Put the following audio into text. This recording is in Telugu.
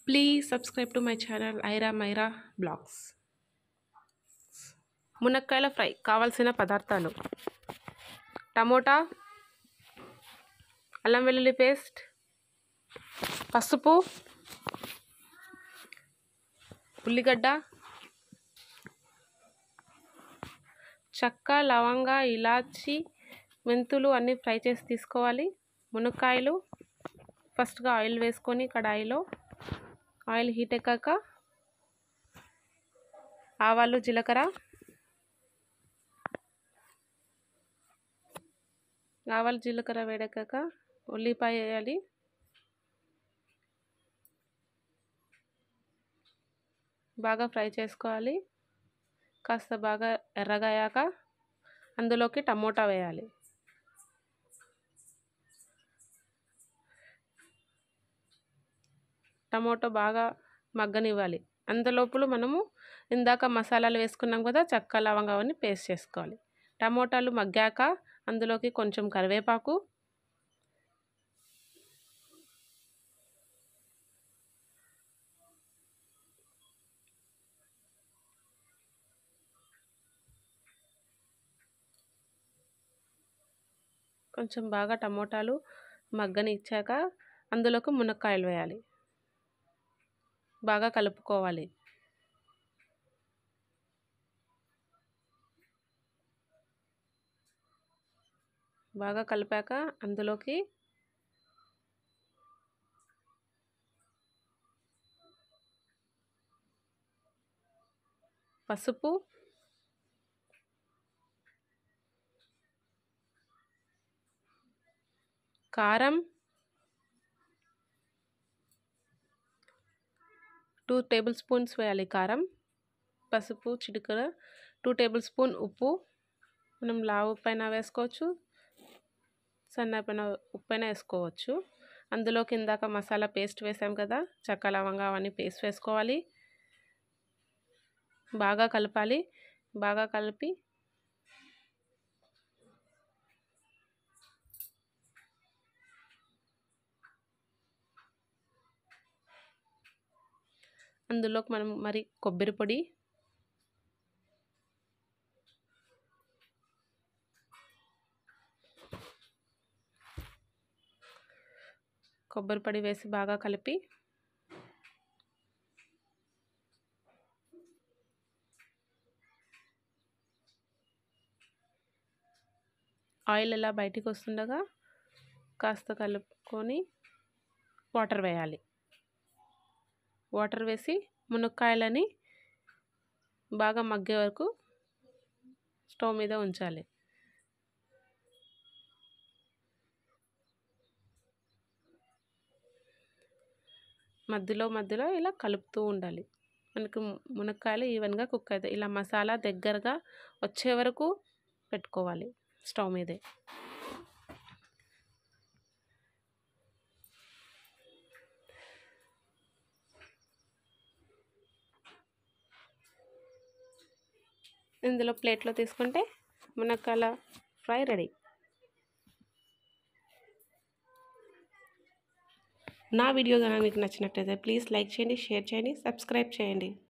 please subscribe to my channel Aira Myra blogs మునక్కాయల ఫ్రై కావాల్సిన పదార్థాలు టమోటా అల్లం వెల్లుల్లి పేస్ట్ పసుపు ఉల్లిగడ్డ చెక్క లవంగ ఇలాచి మెంతులు అన్నీ ఫ్రై చేసి తీసుకోవాలి మునక్కాయలు ఫస్ట్గా ఆయిల్ వేసుకొని కడాయిలో ఆయిల్ హీట్ ఎక్కాక ఆవాలు జీలకర్ర ఆవాలు జీలకర్ర వేడెక్కాక ఉల్లిపాయ వేయాలి బాగా ఫ్రై చేసుకోవాలి కాస్త బాగా ఎర్రగా అయ్యాక అందులోకి టమోటా వేయాలి టమోటో బాగా మగ్గనివ్వాలి అంతలోపులు మనము ఇందాక మసాలాలు వేసుకున్నాం కదా చెక్క లవంగా అవన్నీ పేస్ట్ చేసుకోవాలి టమోటాలు మగ్గాక అందులోకి కొంచెం కరివేపాకు కొంచెం బాగా టమోటాలు మగ్గని ఇచ్చాక అందులోకి మునక్కాయలు వేయాలి బాగా కలుపుకోవాలి బాగా కలిపాక అందులోకి పసుపు కారం టూ టేబుల్ స్పూన్స్ వేయాలి కారం పసుపు చిటికర టూ టేబుల్ స్పూన్ ఉప్పు మనం లావు పైన వేసుకోవచ్చు సన్న పైన ఉప్పు అయినా వేసుకోవచ్చు అందులో కిందాక మసాలా పేస్ట్ వేసాం కదా చెక్క లవంగా అవన్నీ పేస్ట్ వేసుకోవాలి బాగా కలపాలి బాగా కలిపి అందులోకి మనం మరి కొబ్బరి పొడి కొబ్బరి పొడి వేసి బాగా కలిపి ఆయిల్ ఎలా బయటికి వస్తుండగా కాస్త కలుపుకొని వాటర్ వేయాలి వాటర్ వేసి మునక్కాయలని బాగా మగ్గే వరకు స్టవ్ మీద ఉంచాలి మధ్యలో మధ్యలో ఇలా కలుపుతూ ఉండాలి మనకు మునక్కాయలు ఈవెన్గా కుక్ అవుతాయి ఇలా మసాలా దగ్గరగా వచ్చే వరకు పెట్టుకోవాలి స్టవ్ మీదే ఇందులో ప్లేట్లో తీసుకుంటే మునక్కాయల ఫ్రై రెడీ నా వీడియో కనుక మీకు నచ్చినట్లయితే ప్లీజ్ లైక్ చేయండి షేర్ చేయండి సబ్స్క్రైబ్ చేయండి